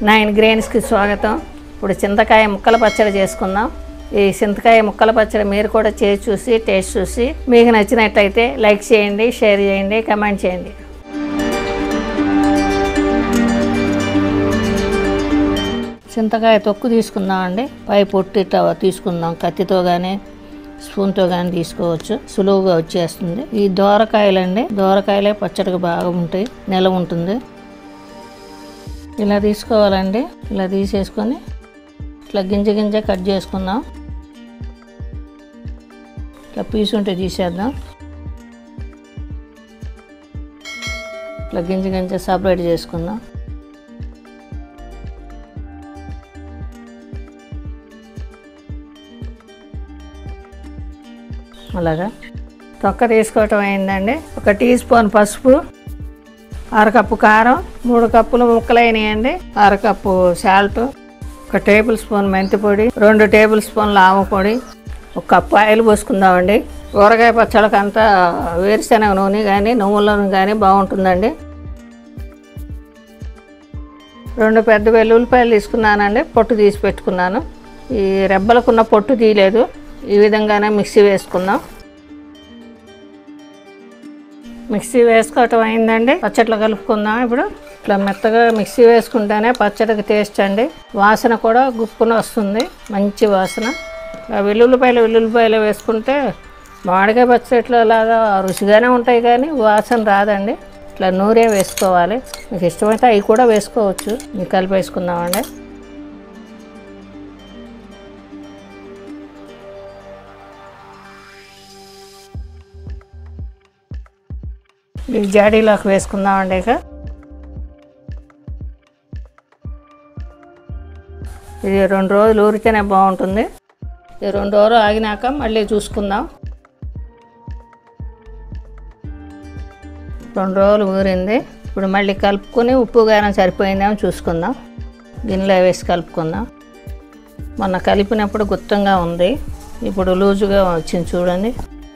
nine గ్రెయిన్స్కి స్వాగతం ఇప్పుడు చింతకాయ ముక్కల పచ్చడి చేసుకుందాం ఈ చింతకాయ ముక్కల పచ్చడి మీరు కూడా చేసి చూసి టేస్ట్ చూసి మీకు నచ్చినట్లయితే లైక్ చేయండి షేర్ చేయండి కమెంట్ చేయండి చింతకాయ తొక్కు తీసుకుందామండి పై పొట్టు ఇట్లా తీసుకుందాం కత్తితో కానీ స్పూన్తో కానీ తీసుకోవచ్చు సులువుగా వచ్చేస్తుంది ఈ దోరకాయలండి దోరకాయలే పచ్చడికి బాగా ఉంటాయి నిలవ ఉంటుంది ఇలా తీసుకోవాలండి ఇలా తీసేసుకొని ఇట్లా గింజ గింజ కట్ చేసుకుందాం ఇట్లా పీసు ఉంటే తీసేద్దాం ఇట్లా గింజ గింజ సపరేట్ చేసుకుందాం అలాగా తొక్క తీసుకోవటం అయిందండి ఒక టీ స్పూన్ పసుపు అరకప్పు కారం మూడు కప్పులు ముక్కలైనాయండి అరకప్పు సాల్ట్ ఒక టేబుల్ స్పూన్ మెంతి పొడి రెండు టేబుల్ స్పూన్ల ఆవ పొడి ఒక కప్పు ఆయిల్ పోసుకుందామండి ఊరగాయ పచ్చళ్ళకి అంతా వేరుశనగ నూనె కానీ నువ్వుల నూనె కానీ బాగుంటుందండి రెండు పెద్ద వెల్లుల్లిపాయలు తీసుకున్నానండి పొట్టు తీసి పెట్టుకున్నాను ఈ రెబ్బలకున్న పొట్టు తీయలేదు ఈ విధంగానే మిక్సీ వేసుకుందాం మిక్సీ వేసుకోవటం అయిందండి పచ్చట్లో కలుపుకుందాం ఇప్పుడు ఇట్లా మెత్తగా మిక్సీ వేసుకుంటేనే పచ్చడికి టేస్ట్ అండి వాసన కూడా గుప్పున వస్తుంది మంచి వాసన ఆ వెల్లుల్లిపాయలు వెల్లుల్లిపాయలు వేసుకుంటే మామిడికాయ పచ్చడిలో లాగా రుచిగానే ఉంటాయి కానీ వాసన రాదండి ఇట్లా నూరే వేసుకోవాలి మీకు ఇష్టమైతే అవి కూడా వేసుకోవచ్చు మీకు కలిపి వేసుకుందామండి ఈ జాడీలోకి వేసుకుందామండి ఇక ఇది రెండు రోజులు ఊరితేనే బాగుంటుంది ఇది రెండు రోజులు ఆగినాక మళ్ళీ చూసుకుందాం రెండు రోజులు ఊరింది ఇప్పుడు మళ్ళీ కలుపుకొని ఉప్పు కారం సరిపోయిందేమో చూసుకుందాం గిన్నెలో వేసి కలుపుకుందాం మొన్న కలిపినప్పుడు గుత్తంగా ఉంది ఇప్పుడు లూజుగా వచ్చింది చూడండి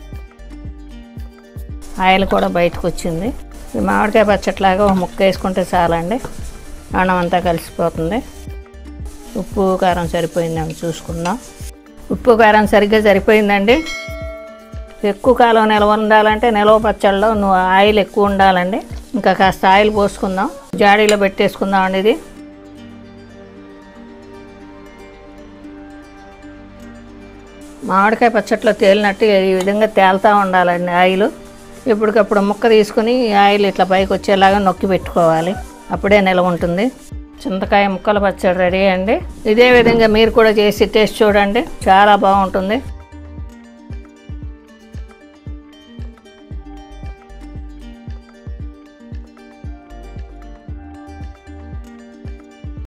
ఆయిల్ కూడా బయటకు వచ్చింది ఈ మామిడికాయ పచ్చట్లాగా ఒక ముక్క వేసుకుంటే చాలండి అన్నం అంతా కలిసిపోతుంది ఉప్పు కారం సరిపోయిందని చూసుకుందాం ఉప్పు కారం సరిగ్గా సరిపోయిందండి ఎక్కువ కాలం నిల్వ ఉండాలంటే నిల్వ పచ్చళ్ళలో నువ్వు ఆయిల్ ఎక్కువ ఉండాలండి ఇంకా కాస్త ఆయిల్ పోసుకుందాం జాడీలో పెట్టేసుకుందాం అండి ఇది మామిడికాయ పచ్చట్లో తేలినట్టు ఈ విధంగా తేలుతూ ఉండాలండి ఆయిల్ ఇప్పటికప్పుడు ముక్క తీసుకుని ఆయిల్ ఇట్లా పైకి వచ్చేలాగా నొక్కి పెట్టుకోవాలి అప్పుడే నిలవ ఉంటుంది చింతకాయ ముక్కల పచ్చడి రెడీ అండి ఇదే విధంగా మీరు కూడా చేసి టేస్ట్ చూడండి చాలా బాగుంటుంది